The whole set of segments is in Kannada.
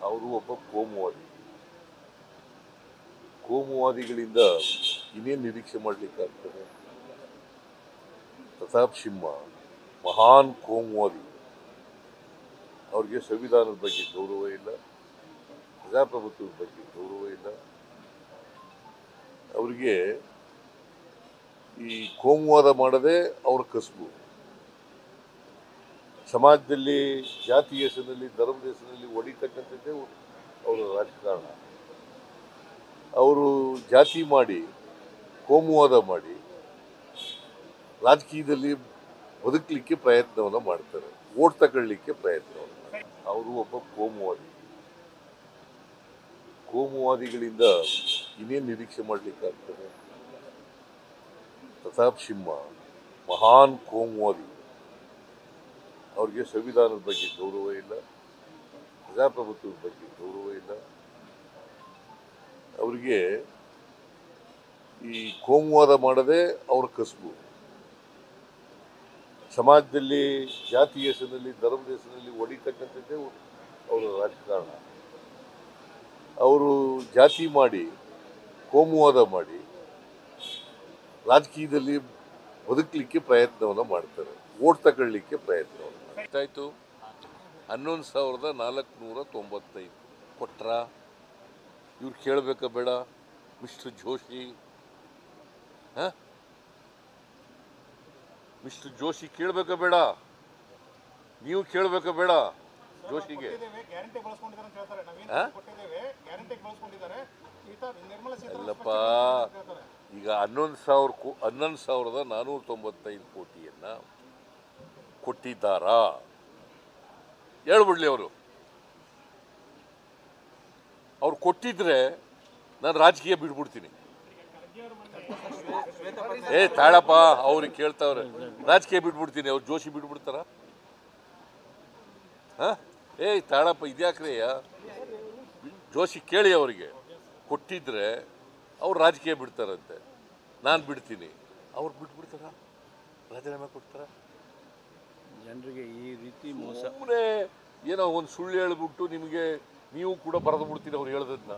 ಅವರು ಒಬ್ಬ ಕೋಮುವಾದಿ ಕೋಮುವಾದಿಗಳಿಂದ ಇನ್ನೇನು ನಿರೀಕ್ಷೆ ಮಾಡಲಿಕ್ಕಾಗ್ತದೆ ಪ್ರತಾಪ್ ಸಿಂಹ ಮಹಾನ್ ಕೋಮುವಾದಿ ಅವ್ರಿಗೆ ಸಂವಿಧಾನದ ಬಗ್ಗೆ ಗೌರವ ಇಲ್ಲ ಪ್ರಜಾಪ್ರಭುತ್ವದ ಬಗ್ಗೆ ಗೌರವ ಇಲ್ಲ ಅವರಿಗೆ ಈ ಕೋಮುವಾದ ಮಾಡದೆ ಅವ್ರ ಕಸುಬು ಸಮಾಜದಲ್ಲಿ ಜಾತಿ ಹೆಸರಿನಲ್ಲಿ ಧರ್ಮದ ಹೆಸರಿನಲ್ಲಿ ಹೊಡಿತಕ್ಕಂಥದ್ದೇ ಅವರ ರಾಜಕಾರಣ ಅವರು ಜಾತಿ ಮಾಡಿ ಕೋಮುವಾದ ಮಾಡಿ ರಾಜಕೀಯದಲ್ಲಿ ಬದುಕಲಿಕ್ಕೆ ಪ್ರಯತ್ನವನ್ನು ಮಾಡ್ತಾರೆ ಓಟ್ ತಗೊಳ್ಳಿಕ್ಕೆ ಪ್ರಯತ್ನವನ್ನು ಮಾಡ್ತಾರೆ ಅವರು ಒಬ್ಬ ಕೋಮುವಾದಿ ಕೋಮುವಾದಿಗಳಿಂದ ಇನ್ನೇನು ನಿರೀಕ್ಷೆ ಮಾಡಲಿಕ್ಕಾಗ್ತದೆ ಪ್ರತಾಪ್ ಸಿಂಹ ಮಹಾನ್ ಕೋಮುವಾದಿ ಅವ್ರಿಗೆ ಸಂವಿಧಾನದ ಬಗ್ಗೆ ಗೌರವ ಇಲ್ಲ ಪ್ರಜಾಪ್ರಭುತ್ವದ ಬಗ್ಗೆ ಗೌರವ ಇಲ್ಲ ಅವರಿಗೆ ಈ ಕೋಮುವಾದ ಮಾಡದೆ ಅವ್ರ ಕಸುಬು ಸಮಾಜದಲ್ಲಿ ಜಾತಿ ಹೆಸರಿನಲ್ಲಿ ಧರ್ಮದ ಹೆಸರಿನಲ್ಲಿ ಹೊಡಿತಕ್ಕಂಥದ್ದೇ ಅವರ ರಾಜಕಾರಣ ಅವರು ಜಾತಿ ಮಾಡಿ ಕೋಮುವಾದ ಮಾಡಿ ರಾಜಕೀಯದಲ್ಲಿ ಬದುಕಲಿಕ್ಕೆ ಪ್ರಯತ್ನವನ್ನು ಮಾಡ್ತಾರೆ ಓಟ್ ತಗೊಳ್ಳಿಕ್ಕೆ ಪ್ರಯತ್ನವನ್ನು ಮಾಡ್ತಾರೆ. ಎಷ್ಟಾಯ್ತು ಹನ್ನೊಂದು ಸಾವಿರದ ನಾಲ್ಕುನೂರ ತೊಂಬತ್ತೈದು ಕೊಟ್ರ ಇವ್ರು ಕೇಳಬೇಕಾ ಬೇಡ ಮಿಸ್ಟರ್ ಜೋಶಿ ಹ ಮಿಸ್ಟರ್ ಜೋಶಿ ಕೇಳಬೇಕಾ ಬೇಡ ನೀವು ಕೇಳಬೇಕಾ ಬೇಡ ಜೋಶಿಗೆ ಗ್ಯಾರಂಟಿ ಬಳಸ್ಕೊಂಡಿದ್ದಾರೆ ಅಂತ ಹೇಳ್ತಾರೆ ನಾವೇನು ಹಾ? ಕೊಟ್ಟಿದ್ದೇವೆ ಗ್ಯಾರಂಟಿ ಬಳಸ್ಕೊಂಡಿದ್ದಾರೆ ಈತ ನಿರ್ಮಲಾ ಸೀತಾರಾಮನ್ ಅಲ್ಲಪ್ಪ ಸ್ಪಷ್ಟೀಕರಣ ಅಂತ ಹೇಳ್ತಾರೆ. ಈಗ ಹನ್ನೊಂದು ಸಾವಿರ ಕೋ ಹನ್ನೊಂದು ಸಾವಿರದ ನಾನ್ನೂರ ತೊಂಬತ್ತೈದು ಕೋಟಿಯನ್ನ ಕೊಟ್ಟಿದ್ದಾರಾ ಹೇಳ್ಬಿಡ್ಲಿ ಅವರು ಅವ್ರು ಕೊಟ್ಟಿದ್ರೆ ನಾನು ರಾಜಕೀಯ ಬಿಡ್ಬಿಡ್ತೀನಿ ಏ ತಾಳಪ್ಪ ಅವ್ರಿಗೆ ಕೇಳ್ತಾವ್ರೆ ರಾಜಕೀಯ ಬಿಟ್ಬಿಡ್ತೀನಿ ಅವ್ರು ಜೋಶಿ ಬಿಟ್ಬಿಡ್ತಾರ ಹ ಏ ತಾಳಪ್ಪ ಇದ್ಯಾಕ್ರಯ್ಯ ಜೋಶಿ ಕೇಳಿ ಅವರಿಗೆ ಕೊಟ್ಟಿದ್ರೆ ಅವ್ರು ರಾಜಕೀಯ ಬಿಡ್ತಾರಂತೆ ನಾನು ಬಿಡ್ತೀನಿ ಅವ್ರು ಬಿಟ್ಬಿಡ್ತಾರ ರಾಜೀನಾಮೆ ಕೊಡ್ತಾರ ಜನರಿಗೆ ಈ ರೀತಿ ಮೋಸ ಸುಮ್ಮನೆ ಏನೋ ಒಂದು ಸುಳ್ಳು ಹೇಳ್ಬಿಟ್ಟು ನಿಮಗೆ ನೀವು ಕೂಡ ಬರೆದು ಬಿಡ್ತೀನಿ ಅವ್ರು ಹೇಳದನ್ನ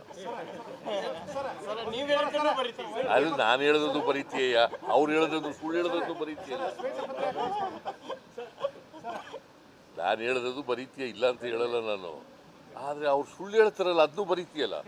ಅಲ್ಲಿ ನಾನು ಹೇಳದದ್ದು ಬರೀತೀಯ ಅವ್ರು ಹೇಳದದ್ದು ಸುಳ್ಳು ಹೇಳದದ್ದು ಬರೀತೀಯಲ್ಲ ನಾನು ಹೇಳದದ್ದು ಬರೀತೀಯ ಇಲ್ಲ ಅಂತ ಹೇಳಲ್ಲ ನಾನು ಆದ್ರೆ ಅವ್ರು ಸುಳ್ಳು ಹೇಳ್ತಾರಲ್ಲ ಅದನ್ನು ಬರೀತೀಯಲ್ಲ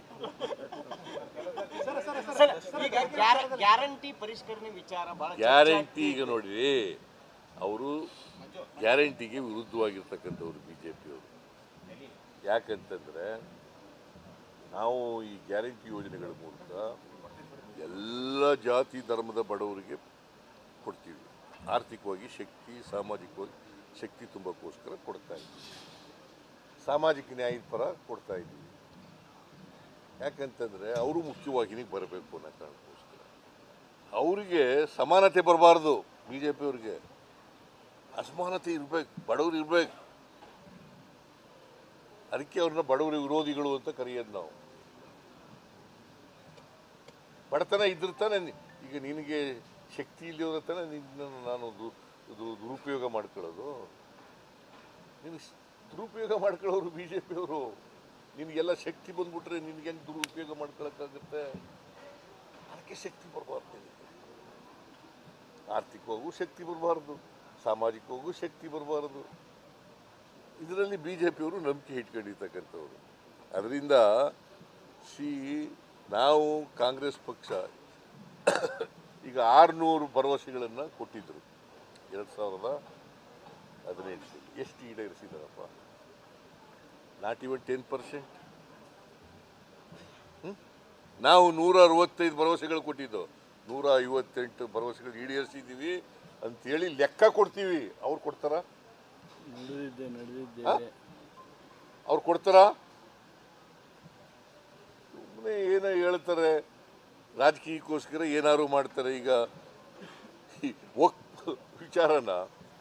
ಸರ್ ಈಗ ಗ್ಯಾರ- ಗ್ಯಾರಂಟಿ ಪರಿಷ್ಕರಣೆ ವಿಚಾರ ಬಹಳ ಚರ್ಚೆ ಗ್ಯಾರಂಟಿ ಈಗ ನೋಡಿ ಅವರು ಗ್ಯಾರಂಟಿಗೆ ವಿರುದ್ಧವಾಗಿರ್ತಕ್ಕಂಥವ್ರು ಬಿ ಜೆ ಪಿಯವರು ಯಾಕಂತಂದ್ರೆ ನಾವು ಈ ಗ್ಯಾರಂಟಿ ಯೋಜನೆಗಳ ಮೂಲಕ ಎಲ್ಲ ಜಾತಿ ಧರ್ಮದ ಬಡವರಿಗೆ ಕೊಡ್ತೀವಿ ಆರ್ಥಿಕವಾಗಿ ಶಕ್ತಿ ಸಾಮಾಜಿಕವಾಗಿ ಶಕ್ತಿ ತುಂಬಕ್ಕೋಸ್ಕರ ಕೊಡ್ತಾ ಇದ್ದೀವಿ ಸಾಮಾಜಿಕ ನ್ಯಾಯದ ಪರ ಕೊಡ್ತಾ ಇದ್ದೀವಿ ಯಾಕಂತಂದ್ರೆ ಅವರು ಮುಖ್ಯವಾಹಿನಿಗೆ ಬರಬೇಕು ಅನ್ನೋ ಕಾರಣಕ್ಕೋಸ್ಕರ ಅವರಿಗೆ ಸಮಾನತೆ ಬರಬಾರ್ದು ಬಿ ಜೆ ಪಿಯವ್ರಿಗೆ ಅಸಮಾನತೆ ಇರ್ಬೇಕು ಬಡವರು ಇರ್ಬೇಕು ಅದಕ್ಕೆ ಅವ್ರನ್ನ ಬಡವರ ವಿರೋಧಿಗಳು ಅಂತ ಕರೆಯೋದು ನಾವು ಬಡತನ ಇದ್ರ ತಾನೆ ನಿ- ಈಗ ನಿನಗೆ ಶಕ್ತಿ ಇಲ್ಲಿರೋ ತಾನೆ ನಿನ್ನನ್ನು ನಾನು ದು- ದು- ದುರುಪಯೋಗ ಮಾಡ್ಕೊಳ್ಳೋದು ನೀನು ಸ್- ದುರುಪಯೋಗ ಮಾಡ್ಕೊಳ್ಳೋರು ಬಿ ಜೆ ಪಿಯವರು ನಿನಗೆಲ್ಲ ಶಕ್ತಿ ಬಂದ್ಬಿಟ್ರೆ ನಿನಗೆ ಹೆಂಗೆ ದುರುಪಯೋಗ ಮಾಡ್ಕೊಳಕ್ಕಾಗುತ್ತೆ ಅದಕ್ಕೆ ಶಕ್ತಿ ಬರಬಾರ್ದು ನಿನಗೆ ಆರ್ಥಿಕವಾಗೂ ಶಕ್ತಿ ಬರಬಾರ್ದು ಸಾಮಾಜಿಕವಾಗೂ ಶಕ್ತಿ ಬರಬಾರ್ದು ಇದರಲ್ಲಿ ಬಿ ಜೆ ಪಿಯವರು ನಂಬಿಕೆ ಇಟ್ಕೊಂಡಿರ್ತಕ್ಕಂಥವ್ರು ಅದರಿಂದ ಸಿ ನಾವು ಕಾಂಗ್ರೆಸ್ ಪಕ್ಷ ಈಗ ಆರುನೂರು ಭರವಸೆಗಳನ್ನು ಕೊಟ್ಟಿದ್ದರು ಎರಡು ಸಾವಿರದ ಹದಿನೆಂಟು ಎಷ್ಟು ಈಡೇರಿಸಿದಾರಪ್ಪ ನಾಟ್ ಇವನ್ ಟೆನ್ ಪರ್ಸೆಂಟ್ ನಾವು ನೂರ ಅರವತ್ತೈದು ಭರವಸೆಗಳು ಕೊಟ್ಟಿದ್ದು ನೂರ ಐವತ್ತೆಂಟು ಭರವಸೆಗಳು ಈಡೇರಿಸಿದ್ದೀವಿ ಅಂತೇಳಿ ಲೆಕ್ಕ ಕೊಡ್ತೀವಿ ಅವ್ರು ಕೊಡ್ತಾರ ನಡೆದಿದ್ದೆ ನಡೆದಿದ್ದೇವೆ ಅವ್ರು ಕೊಡ್ತಾರ ಸುಮ್ಮನೆ ಏನೋ ಹೇಳ್ತಾರೆ ರಾಜಕೀಯಕ್ಕೋಸ್ಕರ ಏನಾದ್ರು ಮಾಡ್ತಾರೆ ಈಗ ಈ ವಕ್ಫ್ ವಿಚಾರನ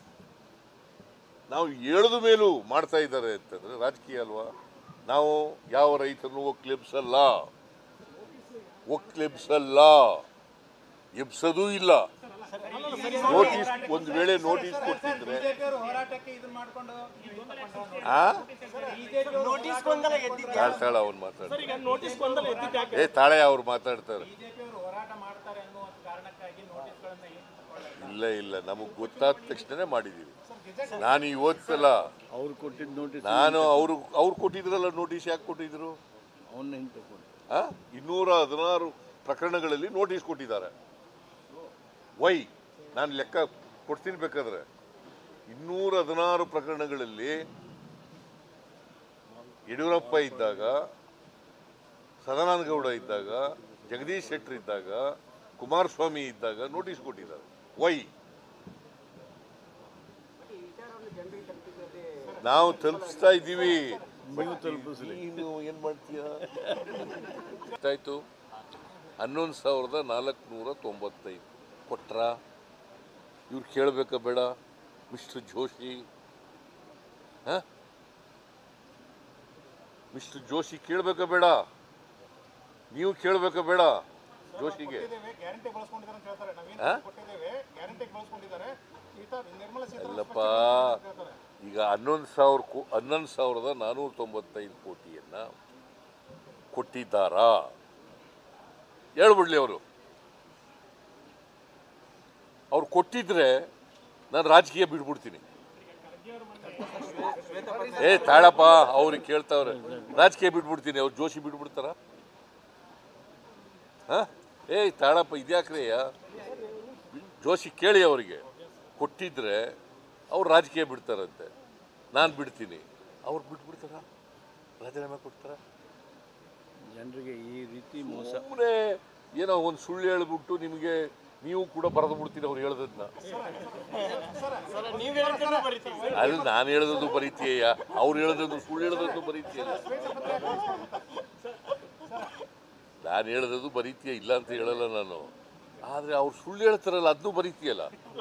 ನಾವು ಹೇಳದ ಮೇಲೂ ಮಾಡ್ತಾ ಇದ್ದಾರೆ ಅಂತಂದ್ರೆ ರಾಜಕೀಯ ಅಲ್ವಾ ನಾವು ಯಾವ ರೈತರನ್ನು ಒಕ್ಲೆಬ್ಸಲ್ಲ ಒಕ್ಲೆಬ್ಸಲ್ಲ ಎಬ್ಸೋದೂ ಇಲ್ಲ ನೋಟಿಸ್ ಒಂದು ವೇಳೆ ನೋಟಿಸ್ ಕೊಡ್ತಿದ್ರೆ ಬಿಜೆಪಿಯವರು ಹೋರಾಟಕ್ಕೆ ಇದನ್ನ ಮಾಡ್ಕೊಂಡು ನೀವು ಇಂಥ ಪಂಥ ಆ ನೋಟಿಸ್ ಗೊಂದಲ ಎದ್ದಿದೆ ತಾಳ್ ತಾಳ ಅವ್ನು ಮಾತಾಡ್ತಾರೆ ಈಗ ನೋಟಿಸ್ ಗೊಂದಲ ಎದ್ದಿದ್ದು ಯಾಕೆ ಏ ತಾಳೆ ಅವ್ರು ಮಾತಾಡ್ತಾರೆ ಬಿಜೆಪಿಯವರು ಹೋರಾಟ ಮಾಡ್ತಾರೆ ಅನ್ನೋ ಒಂದು ಕಾರಣಕ್ಕಾಗಿ ನೋಟಿಸ್ಗಳನ್ನ ಹಿಂಪಡ್ಕೊಳ್ಳೋದು. ಇಲ್ಲ ಇಲ್ಲ ನಮಗೆ ಗೊತ್ತಾದ ತಕ್ಷಣನೇ ಮಾಡಿದ್ದೀವಿ ನಾನು ಇವತ್ತಲ್ಲ ಅವ್ರು ಕೊಟ್ಟಿದ್ದ ನೋಟಿಸ್ ನಾನು ಅವರು ಅವ್ರು ಕೊಟ್ಟಿದ್ರಲ್ಲ ನೋಟಿಸ್ ಯಾಕೆ ಕೊಟ್ಟಿದ್ರು ಅವನ್ನ ಹಿಂಗೆ ತಗೊಂಡು ಆ? ಇನ್ನೂರ ಹದಿನಾರು ಪ್ರಕರಣಗಳಲ್ಲಿ ನೋಟಿಸ್ ಕೊಟ್ಟಿದ್ದಾರೆ ವೈ ನಾನು ಲೆಕ್ಕ ಕೊಡ್ತೀನಿ ಬೇಕಾದ್ರೆ ಇನ್ನೂರ ಹದಿನಾರು ಪ್ರಕರಣಗಳಲ್ಲಿ ಯಡಿಯೂರಪ್ಪ ಇದ್ದಾಗ ಸದಾನಂದ ಗೌಡ ಇದ್ದಾಗ ಜಗದೀಶ್ ಶೆಟ್ಟರ್ ಇದ್ದಾಗ ಕುಮಾರಸ್ವಾಮಿ ಇದ್ದಾಗ ನೋಟಿಸ್ ಕೊಟ್ಟಿದ್ದಾರೆ ವೈ ನಾವು ತಲುಪಿಸ್ತಾ ಇದ್ದೀವಿ ನೀವು ತಲುಪಿಸ್ರಿ ನೀನು ಏನ್ ಮಾಡ್ತೀಯ ಎಷ್ಟಾಯ್ತು ಹನ್ನೊಂದು ಸಾವಿರದ ನಾಲ್ಕುನೂರ ತೊಂಬತ್ತೈದು ಕೊಟ್ರ ಇವ್ರು ಕೇಳಬೇಕಾ ಬೇಡ ಮಿಸ್ಟರ್ ಜೋಶಿ ಹ ಮಿಸ್ಟರ್ ಜೋಶಿ ಕೇಳಬೇಕಾ ಬೇಡ ನೀವು ಕೇಳಬೇಕಾ ಬೇಡ ಜೋಶಿಗೆ ಕೊಟ್ಟಿದ್ದೇವೆ ಗ್ಯಾರಂಟಿ ಬಳಸ್ಕೊಂಡಿದ್ದಾರೆ ಅಂತ ಹೇಳ್ತಾರೆ ನಾವೇನು ಆ? ಕೊಟ್ಟಿದ್ದೇವೆ ಗ್ಯಾರಂಟಿ ಬಳಸ್ಕೊಂಡಿದ್ದಾರೆ ಈತ ನಿರ್ಮಲಾ ಸೀತಾರಾಮನ್ ಅಲ್ಲಪ್ಪ ಸ್ಪಷ್ಟೀಕರಣ ಹೇಳ್ತಾರೆ. ಈಗ ಹನ್ನೊಂದು ಸಾವಿರ ಕೋ ಹನ್ನೊಂದು ಸಾವಿರದ ನಾನ್ನೂರ ತೊಂಬತ್ತೈದು ಕೋಟಿಯನ್ನ ಕೊಟ್ಟಿದ್ದಾರಾ ಹೇಳ್ಬಿಡ್ಲಿ ಅವರು ಅವ್ರು ಕೊಟ್ಟಿದ್ರೆ ನಾನು ರಾಜಕೀಯ ಬಿಡ್ಬಿಡ್ತೀನಿ ಏ ತಾಳಪ್ಪ ಅವ್ರಿಗೆ ಕೇಳ್ತಾವ್ರೆ ರಾಜಕೀಯ ಬಿಟ್ಬಿಡ್ತೀನಿ ಅವ್ರು ಜೋಶಿ ಬಿಟ್ಬಿಡ್ತಾರ ಹ ಏ ತಾಳಪ್ಪ ಇದ್ಯಾಕ್ರಯ್ಯ ಜೋಶಿ ಕೇಳಿ ಅವರಿಗೆ ಕೊಟ್ಟಿದ್ರೆ ಅವ್ರು ರಾಜಕೀಯ ಬಿಡ್ತಾರಂತೆ ನಾನು ಬಿಡ್ತೀನಿ ಅವ್ರು ಬಿಟ್ಬಿಡ್ತಾರ ರಾಜೀನಾಮೆ ಕೊಡ್ತಾರ ಜನರಿಗೆ ಈ ರೀತಿ ಮೋಸ ಸುಮ್ಮನೆ ಏನೋ ಒಂದು ಸುಳ್ಳು ಹೇಳ್ಬಿಟ್ಟು ನಿಮಗೆ ನೀವು ಕೂಡ ಬರೆದು ಬಿಡ್ತೀರಿ ಅವ್ರು ಹೇಳೋದನ್ನ ಸರ್ ನೀವ್ ಹೇಳಿದ್ರೆ ಬರಿತೀವಿ ಅಲ್ಲಿ ನಾನು ಹೇಳೋದು ಬರೀತೀಯ ಅವ್ರು ಹೇಳೋದು ಸುಳ್ಳು ಹೇಳೋದು ಬರೀತೀಯಲ್ಲ ನಾನು ಹೇಳೋದು ಬರೀತೀಯ ಇಲ್ಲ ಅಂತ ಹೇಳಲ್ಲ ನಾನು ಆದ್ರೆ ಅವ್ರು ಸುಳ್ಳು ಹೇಳ್ತಾರಲ್ಲ ಅದನ್ನು ಬರೀತೀಯಲ್ಲ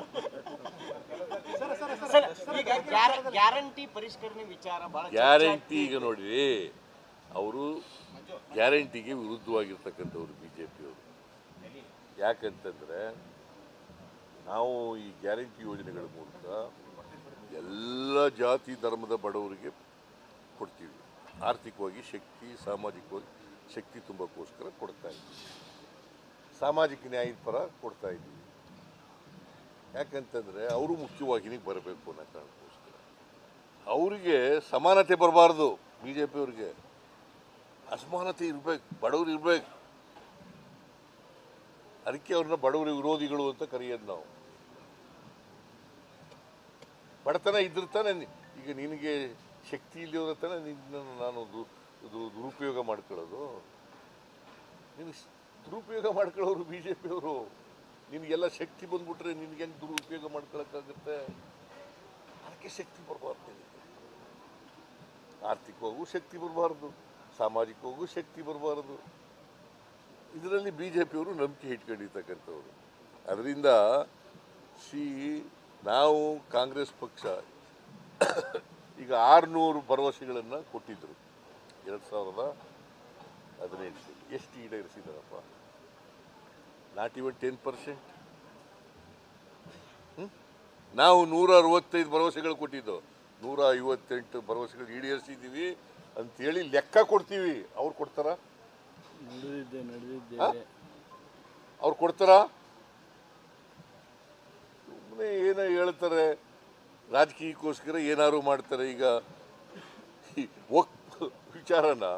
ಸರ್ ಈಗ ಗ್ಯಾರಂಟಿ ಪರಿಷ್ಕರಣೆ ವಿಚಾರ ಬಹಳ ಚರ್ಚೆ ಗ್ಯಾರಂಟಿ ಈಗ ನೋಡ್ರಿ ಅವರು ಗ್ಯಾರಂಟಿಗೆ ವಿರುದ್ಧವಾಗಿರ್ತಕ್ಕಂಥವ್ರು ಬಿ ಜೆ ಪಿಯವರು ಯಾಕಂತಂದ್ರೆ ನಾವು ಈ ಗ್ಯಾರಂಟಿ ಯೋಜನೆಗಳ ಮೂಲಕ ಎಲ್ಲ ಜಾತಿ ಧರ್ಮದ ಬಡವರಿಗೆ ಕೊಡ್ತೀವಿ ಆರ್ಥಿಕವಾಗಿ ಶಕ್ತಿ ಸಾಮಾಜಿಕವಾಗಿ ಶಕ್ತಿ ತುಂಬಕ್ಕೋಸ್ಕರ ಕೊಡ್ತಾ ಇದ್ದೀವಿ ಸಾಮಾಜಿಕ ನ್ಯಾಯದ ಪರ ಕೊಡ್ತಾ ಇದ್ದೀವಿ ಯಾಕಂತಂದ್ರೆ ಅವರು ಮುಖ್ಯವಾಹಿನಿಗೆ ಬರಬೇಕು ಅನ್ನೋ ಕಾರಣಕ್ಕೋಸ್ಕರ ಅವರಿಗೆ ಸಮಾನತೆ ಬರಬಾರ್ದು ಬಿ ಜೆ ಪಿಯವ್ರಿಗೆ ಅಸಮಾನತೆ ಇರ್ಬೇಕು ಬಡವ್ರು ಇರ್ಬೇಕು ಅದಕ್ಕೆ ಅವ್ರನ್ನ ಬಡವರ ವಿರೋಧಿಗಳು ಅಂತ ಕರೆಯೋದು ನಾವು ಬಡತನ ಇದ್ರೆ ತಾನೆ ನಿ- ಈಗ ನಿನಗೆ ಶಕ್ತಿ ಇಲ್ಲದ ತಾನೆ ನಿನ್ನನ್ನು ನಾನು ದು- ದು- ದುರುಪಯೋಗ ಮಾಡ್ಕೊಳ್ಳೋದು ನೀನು ಸ್- ದುರುಪಯೋಗ ಮಾಡ್ಕೊಳ್ಳೋರು ಬಿ ಜೆ ಪಿಯವರು ನಿನಗೆಲ್ಲ ಶಕ್ತಿ ಬಂದ್ಬಿಟ್ರೆ ನಿನಗೆ ಹೆಂಗೆ ದುರುಪಯೋಗ ಮಾಡ್ಕೊಳಕ್ಕಾಗುತ್ತೆ ಅದಕ್ಕೆ ಶಕ್ತಿ ಬರಬಾರ್ದು ನಿನಗೆ ಆರ್ಥಿಕವಾಗೂ ಶಕ್ತಿ ಬರಬಾರ್ದು ಸಾಮಾಜಿಕವಾಗೂ ಶಕ್ತಿ ಬರಬಾರದು ಇದರಲ್ಲಿ ಬಿ ಜೆ ಪಿಯವರು ನಂಬಿಕೆ ಇಟ್ಕೊಂಡಿರ್ತಕ್ಕಂಥವ್ರು ಅದರಿಂದ ಸಿ ನಾವು ಕಾಂಗ್ರೆಸ್ ಪಕ್ಷ ಈಗ ಆರುನೂರು ಭರವಸೆಗಳನ್ನು ಕೊಟ್ಟಿದ್ದರು ಎರಡು ಸಾವಿರದ ಹದಿನೆಂಟು ಎಷ್ಟು ಈಡೇರಿಸಿದಾರಪ್ಪ ನಾಟ್ ಇವನ್ ಟೆನ್ ಪರ್ಸೆಂಟ್ ನಾವು ನೂರ ಅರವತ್ತೈದು ಭರವಸೆಗಳು ಕೊಟ್ಟಿದ್ದು ನೂರ ಐವತ್ತೆಂಟು ಭರವಸೆಗಳು ಈಡೇರಿಸಿದ್ದೀವಿ ಅಂತೇಳಿ ಲೆಕ್ಕ ಕೊಡ್ತೀವಿ ಅವ್ರು ಕೊಡ್ತಾರ ನಡೆದಿದ್ದೆ ನಡೆದಿದ್ದೇವೆ ಅವ್ರು ಕೊಡ್ತಾರ ಸುಮ್ಮನೆ ಏನೋ ಹೇಳ್ತಾರೆ ರಾಜಕೀಯಕ್ಕೋಸ್ಕರ ಏನಾದ್ರು ಮಾಡ್ತಾರೆ ಈಗ ಈ ಒಕ್ ವಿಚಾರನ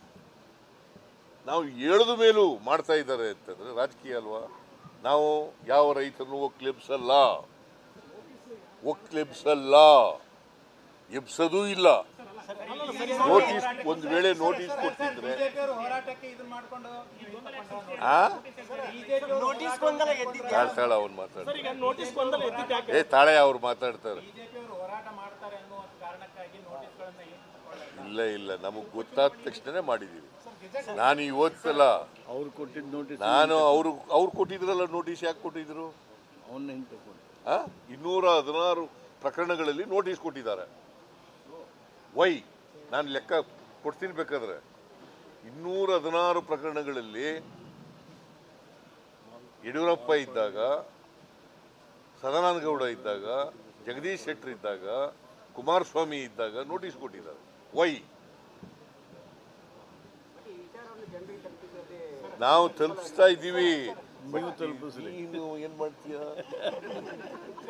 ನಾವು ಹೇಳದ ಮೇಲೂ ಮಾಡ್ತಾ ಇದ್ದಾರೆ ಅಂತಂದ್ರೆ ರಾಜಕೀಯ ಅಲ್ವಾ ನಾವು ಯಾವ ರೈತರನ್ನು ಒಕ್ಲೆಬ್ಸಲ್ಲ ಒಕ್ಲೆಬ್ಸಲ್ಲ ಎಬ್ಸೋದೂ ಇಲ್ಲ ನೋಟಿಸ್ ಒಂದು ವೇಳೆ ನೋಟಿಸ್ ಕೊಡ್ತಿದ್ರೆ ಬಿಜೆಪಿಯವರು ಹೋರಾಟಕ್ಕೆ ಇದನ್ನ ಮಾಡ್ಕೊಂಡು ನೀವು ಇಂಥ ಪಂಥ ನೋಡಿ. ಆ ಬಿಜೆಪಿಯವರು ನೋಟಿಸ್ ಗೊಂದಲ ಎದ್ದಿದೆ ತಾಳ್ ತಾಳ ಅವ್ನು ಮಾತಾಡ್ತಾರೆ ಸರ್ ಈಗ ನೋಟಿಸ್ ಗೊಂದಲ ಎದ್ದಿದ್ದು ಯಾಕೆ ಏ ತಾಳೆ ಅವ್ರು ಮಾತಾಡ್ತಾರೆ ಬಿಜೆಪಿಯವರು ಹೋರಾಟ ಮಾಡ್ತಾರೆ ಅನ್ನೋ ಒಂದು ಕಾರಣಕ್ಕಾಗಿ ನೋಟಿಸ್ಗಳನ್ನ ಹಿಂಪಡ್ಕೊಳ್ಳೋದು. ಇಲ್ಲ ಇಲ್ಲ ನಮಗೆ ಗೊತ್ತಾದ ತಕ್ಷಣನೇ ಮಾಡಿದ್ದೀವಿ ನಾನು ಇವತ್ತಲ್ಲ ಅವ್ರು ಕೊಟ್ಟಿದ್ದ ನೋಟಿಸ್ ನಾನು ಅವರು ಅವ್ರು ಕೊಟ್ಟಿದ್ರಲ್ಲ ನೋಟಿಸ್ ಯಾಕೆ ಕೊಟ್ಟಿದ್ರು ಅವನ್ನ ಹಿಂಗೆ ತಗೊಂಡು ಆ? ಇನ್ನೂರ ಹದಿನಾರು ಪ್ರಕರಣಗಳಲ್ಲಿ ನೋಟಿಸ್ ಕೊಟ್ಟಿದ್ದಾರೆ ವೈ ನಾನು ಲೆಕ್ಕ ಕೊಡ್ತೀನಿ ಬೇಕಾದ್ರೆ ಇನ್ನೂರ ಹದಿನಾರು ಪ್ರಕರಣಗಳಲ್ಲಿ ಯಡಿಯೂರಪ್ಪ ಇದ್ದಾಗ ಸದಾನಂದ ಗೌಡ ಇದ್ದಾಗ ಜಗದೀಶ್ ಶೆಟ್ಟರ್ ಇದ್ದಾಗ ಕುಮಾರಸ್ವಾಮಿ ಇದ್ದಾಗ ನೋಟಿಸ್ ಕೊಟ್ಟಿದ್ದಾರೆ ವೈ ನಾವು ತಲುಪಿಸ್ತಾ ಇದ್ದೀವಿ ನೀವು ತಲುಪಿಸ್ರಿ ನೀನು ಏನ್ ಮಾಡ್ತೀಯ